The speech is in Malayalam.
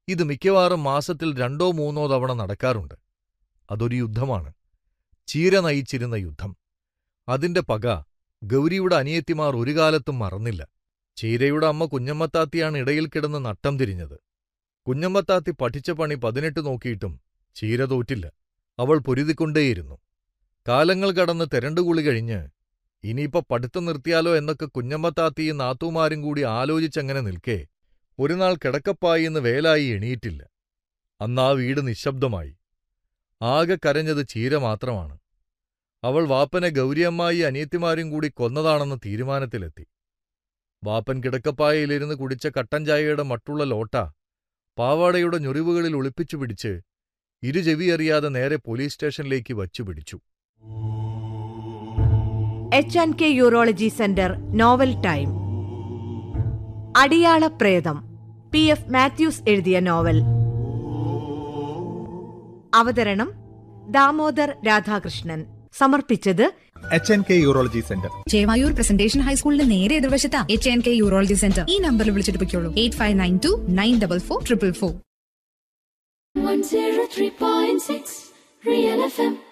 ഇത് മിക്കവാറും മാസത്തിൽ രണ്ടോ മൂന്നോ തവണ നടക്കാറുണ്ട് അതൊരു യുദ്ധമാണ് ചീര നയിച്ചിരുന്ന യുദ്ധം അതിന്റെ പക ഗൗരിയുടെ അനിയത്തിമാർ ഒരു കാലത്തും മറന്നില്ല ചീരയുടെ അമ്മ കുഞ്ഞമ്മത്താത്തിയാണ് ഇടയിൽ കിടന്ന് നട്ടം തിരിഞ്ഞത് കുഞ്ഞമ്മത്താത്തി പഠിച്ച പണി പതിനെട്ട് നോക്കിയിട്ടും ചീര തോറ്റില്ല അവൾ പൊരുതിക്കൊണ്ടേയിരുന്നു കാലങ്ങൾ കടന്ന് തെരണ്ടുകുളി കഴിഞ്ഞ് ഇനിയിപ്പോ പഠിത്തം നിർത്തിയാലോ എന്നൊക്കെ കുഞ്ഞമ്മത്താത്തിയും നാത്തൂമാരും കൂടി ആലോചിച്ചങ്ങനെ നിൽക്കേ ഒരുനാൾ കിടക്കപ്പായിന്ന് വേലായി എണീറ്റില്ല അന്നാ വീട് നിശബ്ദമായി ആകെ കരഞ്ഞത് ചീര മാത്രമാണ് അവൾ വാപ്പനെ ഗൗരിയമ്മായി അനിയത്തിമാരും കൂടി കൊന്നതാണെന്ന തീരുമാനത്തിലെത്തി വാപ്പൻ കിടക്കപ്പായയിലിരുന്ന് കുടിച്ച കട്ടൻ ചായയുടെ മട്ടുള്ള ലോട്ട പാവാടയുടെ ഞൊറിവുകളിൽ ഒളിപ്പിച്ചു പിടിച്ച് ഇരു ചെവിയറിയാതെ നേരെ പോലീസ് സ്റ്റേഷനിലേക്ക് വച്ചുപിടിച്ചു H and K urology centre novel time Adiyala Pretham P F Mathews എഴുതിയ നോവൽ അവതരണം ദാമോദർ രാധാകൃഷ്ണൻ സമർപ്പിച്ചത് H N K urology centre Chevayur presentation ഹൈസ്കൂളിന്റെ നേരെ എതിർവശത്താ H N K urology centre ഈ നമ്പറിൽ വിളിച്ചിട്ട് പൊയ്ക്കോളൂ eight five nine two nine double four triple four 103.6 Real FM